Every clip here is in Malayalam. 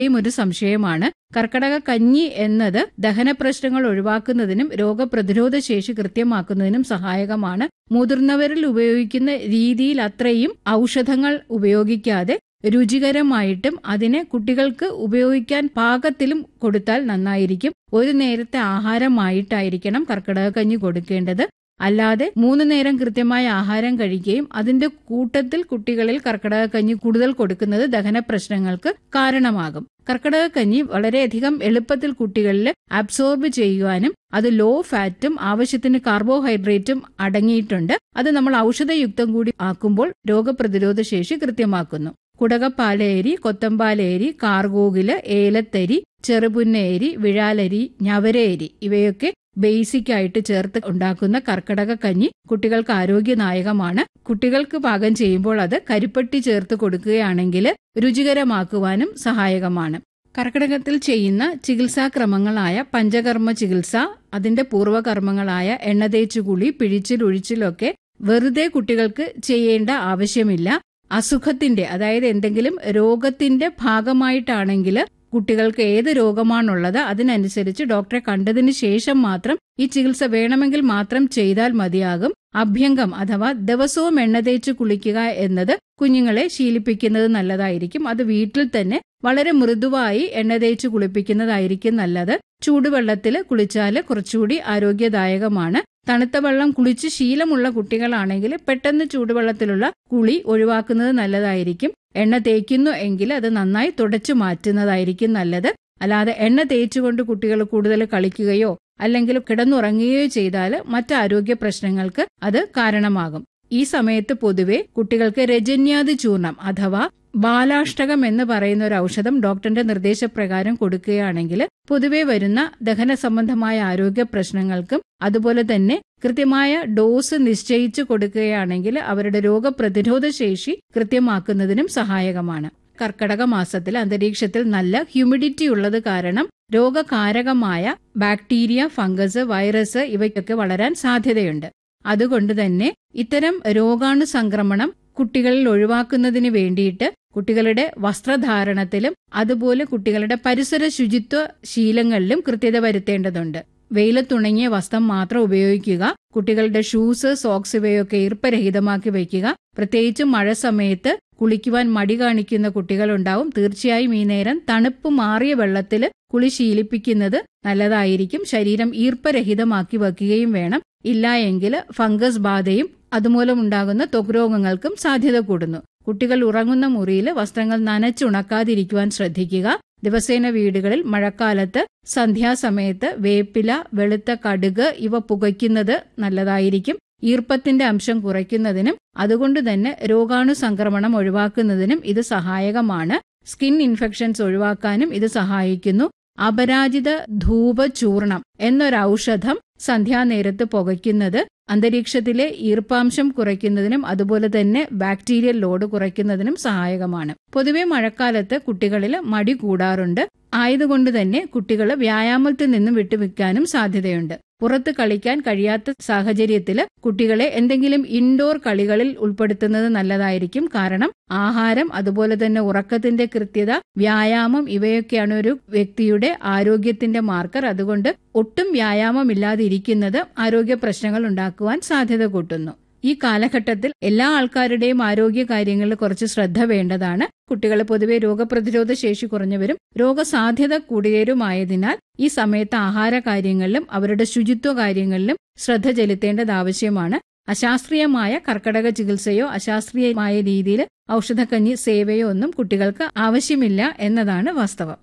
യും ഒരു സംശയമാണ് കർക്കടക കഞ്ഞി എന്നത് ദഹന പ്രശ്നങ്ങൾ ഒഴിവാക്കുന്നതിനും രോഗപ്രതിരോധ ശേഷി കൃത്യമാക്കുന്നതിനും സഹായകമാണ് മുതിർന്നവരിൽ ഉപയോഗിക്കുന്ന രീതിയിൽ അത്രയും ഔഷധങ്ങൾ ഉപയോഗിക്കാതെ രുചികരമായിട്ടും അതിനെ കുട്ടികൾക്ക് ഉപയോഗിക്കാൻ പാകത്തിലും കൊടുത്താൽ നന്നായിരിക്കും ഒരു നേരത്തെ ആഹാരമായിട്ടായിരിക്കണം കർക്കിടക കഞ്ഞി കൊടുക്കേണ്ടത് അല്ലാതെ മൂന്ന് നേരം കൃത്യമായ ആഹാരം കഴിക്കുകയും അതിന്റെ കൂട്ടത്തിൽ കുട്ടികളിൽ കർക്കിടക കഞ്ഞി കൂടുതൽ കൊടുക്കുന്നത് ദഹന പ്രശ്നങ്ങൾക്ക് കാരണമാകും കർക്കിടക കഞ്ഞി വളരെയധികം എളുപ്പത്തിൽ കുട്ടികളിൽ അബ്സോർബ് ചെയ്യുവാനും അത് ലോ ഫാറ്റും ആവശ്യത്തിന് കാർബോഹൈഡ്രേറ്റും അടങ്ങിയിട്ടുണ്ട് അത് നമ്മൾ ഔഷധയുക്തം കൂടി ആക്കുമ്പോൾ രോഗപ്രതിരോധ ശേഷി കൃത്യമാക്കുന്നു കുടകപ്പാലയരി കൊത്തമ്പാലയരി കാർഗോകില് ഏലത്തരി ചെറുപുന്നയരി വിഴാലരി ഞവരയരി ഇവയൊക്കെ ബേസിക് ആയിട്ട് ചേർത്ത് ഉണ്ടാക്കുന്ന കർക്കിടക കഞ്ഞി കുട്ടികൾക്ക് ആരോഗ്യദായകമാണ് കുട്ടികൾക്ക് പാകം ചെയ്യുമ്പോൾ അത് കരിപ്പട്ടി ചേർത്ത് കൊടുക്കുകയാണെങ്കിൽ രുചികരമാക്കുവാനും സഹായകമാണ് കർക്കിടകത്തിൽ ചെയ്യുന്ന ചികിത്സാക്രമങ്ങളായ പഞ്ചകർമ്മ ചികിത്സ അതിന്റെ പൂർവ്വകർമ്മങ്ങളായ എണ്ണതേച്ചുകുളി പിഴിച്ചിൽ ഒഴിച്ചിലൊക്കെ വെറുതെ കുട്ടികൾക്ക് ചെയ്യേണ്ട ആവശ്യമില്ല അസുഖത്തിന്റെ അതായത് എന്തെങ്കിലും രോഗത്തിന്റെ ഭാഗമായിട്ടാണെങ്കിൽ കുട്ടികൾക്ക് ഏത് രോഗമാണുള്ളത് അതിനനുസരിച്ച് ഡോക്ടറെ കണ്ടതിന് ശേഷം മാത്രം ഈ ചികിത്സ വേണമെങ്കിൽ മാത്രം ചെയ്താൽ മതിയാകും അഭ്യംഗം അഥവാ ദിവസവും എണ്ണ തേച്ച് കുളിക്കുക എന്നത് കുഞ്ഞുങ്ങളെ ശീലിപ്പിക്കുന്നത് നല്ലതായിരിക്കും അത് വീട്ടിൽ തന്നെ വളരെ മൃദുവായി എണ്ണ തേച്ച് കുളിപ്പിക്കുന്നതായിരിക്കും നല്ലത് ചൂടുവെള്ളത്തിൽ കുളിച്ചാൽ കുറച്ചുകൂടി ആരോഗ്യദായകമാണ് തണുത്ത വെള്ളം കുളിച്ച് ശീലമുള്ള കുട്ടികളാണെങ്കിൽ പെട്ടെന്ന് ചൂടുവെള്ളത്തിലുള്ള കുളി ഒഴിവാക്കുന്നത് നല്ലതായിരിക്കും എണ്ണ തേക്കുന്നു എങ്കിൽ അത് നന്നായി തുടച്ചു മാറ്റുന്നതായിരിക്കും നല്ലത് അല്ലാതെ എണ്ണ തേച്ചുകൊണ്ട് കുട്ടികൾ കൂടുതൽ കളിക്കുകയോ അല്ലെങ്കിൽ കിടന്നുറങ്ങുകയോ ചെയ്താൽ മറ്റ് ആരോഗ്യ പ്രശ്നങ്ങൾക്ക് അത് കാരണമാകും ഈ സമയത്ത് പൊതുവെ കുട്ടികൾക്ക് രജന്യാതി ചൂർണം അഥവാ ബാലാഷ്ടകം എന്ന് പറയുന്ന ഒരു ഔഷധം ഡോക്ടറിന്റെ നിർദ്ദേശപ്രകാരം കൊടുക്കുകയാണെങ്കിൽ പൊതുവെ വരുന്ന ദഹന സംബന്ധമായ ആരോഗ്യ പ്രശ്നങ്ങൾക്കും അതുപോലെ തന്നെ കൃത്യമായ ഡോസ് നിശ്ചയിച്ചു കൊടുക്കുകയാണെങ്കിൽ അവരുടെ രോഗപ്രതിരോധ ശേഷി കൃത്യമാക്കുന്നതിനും സഹായകമാണ് കർക്കടക മാസത്തിൽ അന്തരീക്ഷത്തിൽ നല്ല ഹ്യൂമിഡിറ്റി ഉള്ളത് കാരണം രോഗകാരകമായ ബാക്ടീരിയ ഫംഗസ് വൈറസ് ഇവയ്ക്കൊക്കെ വളരാൻ സാധ്യതയുണ്ട് അതുകൊണ്ട് തന്നെ ഇത്തരം രോഗാണു സംക്രമണം കുട്ടികളിൽ ഒഴിവാക്കുന്നതിന് വേണ്ടിയിട്ട് കുട്ടികളുടെ വസ്ത്രധാരണത്തിലും അതുപോലെ കുട്ടികളുടെ പരിസര ശുചിത്വ ശീലങ്ങളിലും കൃത്യത വരുത്തേണ്ടതുണ്ട് വെയിലത്തുണങ്ങിയ വസ്ത്രം മാത്രം ഉപയോഗിക്കുക കുട്ടികളുടെ ഷൂസ് സോക്സ് ഇവയൊക്കെ ഈർപ്പരഹിതമാക്കി വയ്ക്കുക പ്രത്യേകിച്ചും മഴ സമയത്ത് കുളിക്കുവാൻ മടി കാണിക്കുന്ന കുട്ടികളുണ്ടാവും തീർച്ചയായും ഈ നേരം തണുപ്പ് മാറിയ വെള്ളത്തിൽ കുളി ശീലിപ്പിക്കുന്നത് നല്ലതായിരിക്കും ശരീരം ഈർപ്പരഹിതമാക്കി വയ്ക്കുകയും വേണം ഇല്ല എങ്കിൽ ഫംഗസ് ബാധയും അതുമൂലം ഉണ്ടാകുന്ന ത്വക്ക് രോഗങ്ങൾക്കും സാധ്യത കൂടുന്നു കുട്ടികൾ ഉറങ്ങുന്ന മുറിയിൽ വസ്ത്രങ്ങൾ നനച്ചുണക്കാതിരിക്കുവാൻ ശ്രദ്ധിക്കുക ദിവസേന വീടുകളിൽ മഴക്കാലത്ത് സന്ധ്യാസമയത്ത് വേപ്പില വെളുത്ത കടുക് ഇവ പുകയ്ക്കുന്നത് നല്ലതായിരിക്കും ഈർപ്പത്തിന്റെ അംശം കുറയ്ക്കുന്നതിനും അതുകൊണ്ട് തന്നെ രോഗാണു സംക്രമണം ഒഴിവാക്കുന്നതിനും ഇത് സഹായകമാണ് സ്കിൻ ഇൻഫെക്ഷൻസ് ഒഴിവാക്കാനും ഇത് സഹായിക്കുന്നു അപരാജിത ധൂപചൂർണം എന്നൊരു ഔഷധം സന്ധ്യാനേരത്ത് പുകയ്ക്കുന്നത് അന്തരീക്ഷത്തിലെ ഈർപ്പാംശം കുറയ്ക്കുന്നതിനും അതുപോലെ തന്നെ ബാക്ടീരിയൽ ലോഡ് കുറയ്ക്കുന്നതിനും സഹായകമാണ് പൊതുവെ മഴക്കാലത്ത് കുട്ടികളിൽ മടി കൂടാറുണ്ട് ആയതുകൊണ്ട് തന്നെ കുട്ടികൾ വ്യായാമത്തിൽ നിന്നും വിട്ടുനിൽക്കാനും സാധ്യതയുണ്ട് പുറത്ത് കളിക്കാൻ കഴിയാത്ത സാഹചര്യത്തിൽ കുട്ടികളെ എന്തെങ്കിലും ഇൻഡോർ കളികളിൽ ഉൾപ്പെടുത്തുന്നത് നല്ലതായിരിക്കും കാരണം ആഹാരം അതുപോലെ തന്നെ ഉറക്കത്തിന്റെ കൃത്യത വ്യായാമം ഇവയൊക്കെയാണ് ഒരു വ്യക്തിയുടെ ആരോഗ്യത്തിന്റെ മാർക്കർ അതുകൊണ്ട് ഒട്ടും വ്യായാമമില്ലാതെ ഇരിക്കുന്നത് ആരോഗ്യ പ്രശ്നങ്ങൾ ഉണ്ടാക്കുവാൻ സാധ്യത കൂട്ടുന്നു ഈ കാലഘട്ടത്തിൽ എല്ലാ ആൾക്കാരുടെയും ആരോഗ്യ കാര്യങ്ങളിൽ കുറച്ച് ശ്രദ്ധ വേണ്ടതാണ് കുട്ടികൾ പൊതുവെ രോഗപ്രതിരോധ ശേഷി കുറഞ്ഞവരും രോഗസാധ്യത കൂടിയവരുമായതിനാൽ ഈ സമയത്ത് ആഹാര കാര്യങ്ങളിലും അവരുടെ ശുചിത്വ കാര്യങ്ങളിലും ശ്രദ്ധ ചെലുത്തേണ്ടത് ആവശ്യമാണ് അശാസ്ത്രീയമായ കർക്കടക ചികിത്സയോ അശാസ്ത്രീയമായ രീതിയിൽ ഔഷധക്കഞ്ഞി സേവയോ ഒന്നും കുട്ടികൾക്ക് ആവശ്യമില്ല എന്നതാണ് വാസ്തവം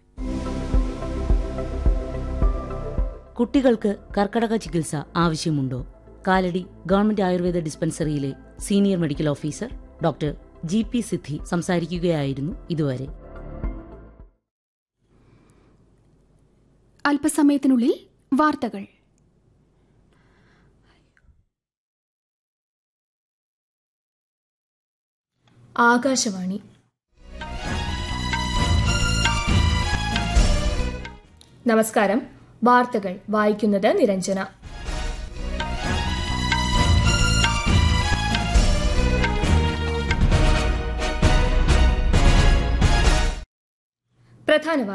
കുട്ടികൾക്ക് കർക്കടക ചികിത്സ ആവശ്യമുണ്ടോ കാലടി ഗവൺമെന്റ് ആയുർവേദ ഡിസ്പെൻസറിയിലെ senior medical officer doctor G P Siddhi സംസാരിക്കുകയായിരുന്നു ഇതുവരെ അല്പസമയത്തിനുള്ളിൽ വാർത്തകൾ ആകാശവാണി നമസ്കാരം വാർത്തകൾ വായിക്കുന്നത് നിരഞ്ജന പ്രധാന